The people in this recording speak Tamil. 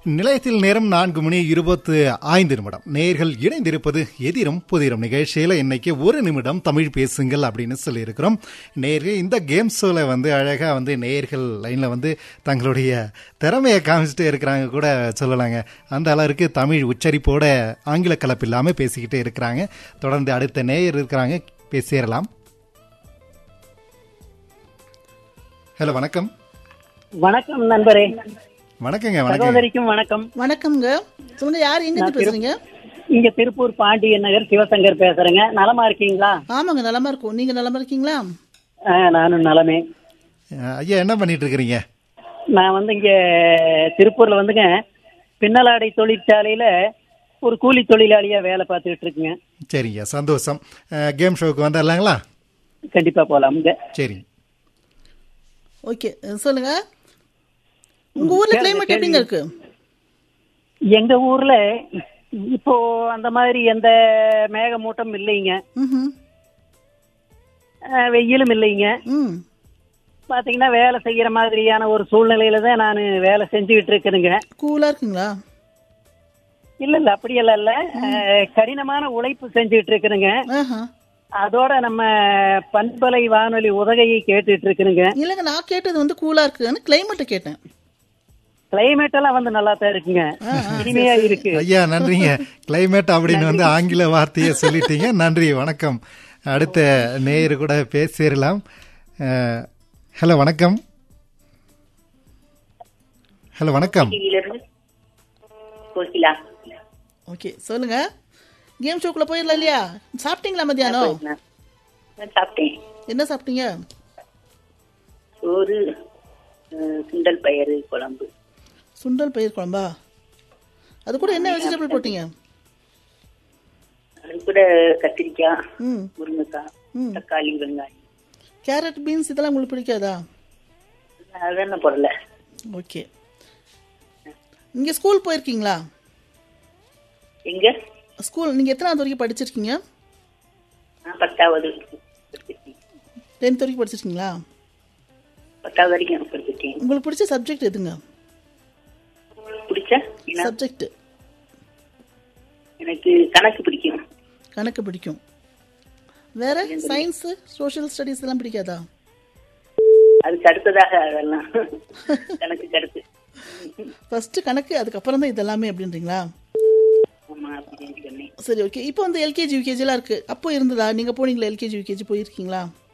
நிலையத்தில் நேரம் நான்கு மணி இருபத்து ஐந்து நிமிடம் நேர்கள் இணைந்திருப்பது எதிரும் புதிரும் நிகழ்ச்சியில் இன்னைக்கு ஒரு நிமிடம் தமிழ் பேசுங்கள் அப்படின்னு சொல்லியிருக்கிறோம் நேர்கள் இந்த கேம் ஷோவில் வந்து அழகாக வந்து நேர்கள் லைனில் வந்து தங்களுடைய திறமையை காமிச்சிட்டே இருக்கிறாங்க கூட சொல்லலாங்க அந்த அளவுக்கு தமிழ் உச்சரிப்போட ஆங்கில கலப்பு இல்லாமல் பேசிக்கிட்டே இருக்கிறாங்க தொடர்ந்து அடுத்த நேயர் இருக்கிறாங்க பேசிடலாம் ஹலோ வணக்கம் வணக்கம் நண்பரே வணக்கங்க வணக்கம் சகோதரிக்கும் வணக்கம் வணக்கங்க சொல்லுங்க யார் எங்க இருந்து பேசுறீங்க இங்க திருப்பூர் பாண்டியன் நகர் சிவசங்கர் பேசுறேங்க நலமா இருக்கீங்களா ஆமாங்க நலமா இருக்கும் நீங்க நலமா இருக்கீங்களா ஆ, நானும் நலமே அஹ் ஐயா என்ன பண்ணிட்டு இருக்கிறீங்க நான் வந்து இங்க திருப்பூர்ல வந்துங்க பின்னலாடை தொழிற்சாலையில ஒரு கூலி தொழிலாளியா வேலை பார்த்துக்கிட்டு இருக்குங்க சரிங்க சந்தோஷம் அஹ் கேம் ஷோவுக்கு வந்துடலாங்களா கண்டிப்பா போலாமுங்க சரிங்க ஓகே சொல்லுங்க உங்க ஊர்ல கிளைமேட் எப்படிங்க இருக்கு எங்க ஊர்ல இப்போ அந்த மாதிரி எந்த மேகமூட்டம் இல்லைங்க ம்ஹும். ஆ, வெயிலும் இல்லைங்க ம் பாத்தீங்கன்னா வேலை செய்யற மாதிரியான ஒரு சூழ்நிலையில தான் நான் வேலை செஞ்சுக்கிட்டு இருக்கிறேங்க கூலா இருக்குங்களா இல்ல இல்ல அப்படியெல்லாம் இல்ல அஹ், கடினமான உழைப்பு செஞ்சுட்டு இருக்கிறேங்க ஆஹா அதோட நம்ம பண்பலை வானொலி உதகையை கேட்டுட்டு இருக்கிறேங்க இல்லைங்க நான் கேட்டது வந்து கூலா இருக்குன்னு கிளைமேட்டை கேட்டேன் கிளைமேட் எல்லாம் வந்து நல்லா தான் இருக்குங்க இனிமையா இருக்கு ஐயா நன்றிங்க கிளைமேட் அப்படின்னு வந்து ஆங்கில வார்த்தையை சொல்லிட்டீங்க நன்றி வணக்கம் அடுத்த நேயர் கூட பேசிடலாம் அஹ், ஹலோ வணக்கம் ஹலோ வணக்கம் டிவியிலிருந்து கோகிலா ஓகே சொல்லுங்க கேம் ஷோக்குள்ள போயிடலாம் இல்லையா சாப்பிட்டீங்களா மத்தியானம் நான் நான் சாப்பிட்டேன் என்ன சாப்பிட்டீங்க சோறு அஹ், சுண்டல் பயறு குழம்பு சுண்டல் பயிர் குழம்பா அது கூட என்ன வெஜிடபிள் போட்டீங்க அது கூட கத்திரிக்காய் ம் முருங்கைக்காய் ம். தக்காளி வெங்காயம் கேரட் பீன்ஸ் இதெல்லாம் உங்களுக்கு பிடிக்காதா அதெல்லாம் போடல ஓகே நீங்க ஸ்கூல் போயிருக்கீங்களா எங்க ஸ்கூல் நீங்க எத்தனாவது வரைக்கும் படிச்சிருக்கீங்க நான் பத்தாவது படிச்சிருக்கேன் டென்த் வரைக்கும் படிச்சிருக்கீங்களா பத்தாவது வரைக்கும் படிச்சிருக்கேன் உங்களுக்கு பிடிச்ச சப்ஜெக்ட் எதுங்க பிடிச்ச ஏன்னா சப்ஜெக்ட் எனக்கு கணக்கு பிடிக்கும் கணக்கு பிடிக்கும் வேற சயின்ஸ் சோஷியல் ஸ்டடீஸ் எல்லாம் பிடிக்காதா அதுக்கு அடுத்ததாக அதெல்லாம் கணக்கு அடுத்து ஃபர்ஸ்ட் கணக்கு அதுக்கப்புறம் தான் இதெல்லாமே அப்படின்றீங்களா ஆமா அப்படின்னு சொன்னேன் சரி ஓகே இப்போ வந்து எல்கேஜி யூகேஜிலாம் இருக்கு அப்போ இருந்ததா நீங்க போனீங்களா எல்கேஜி யூகேஜி போயிருக்கீங்களா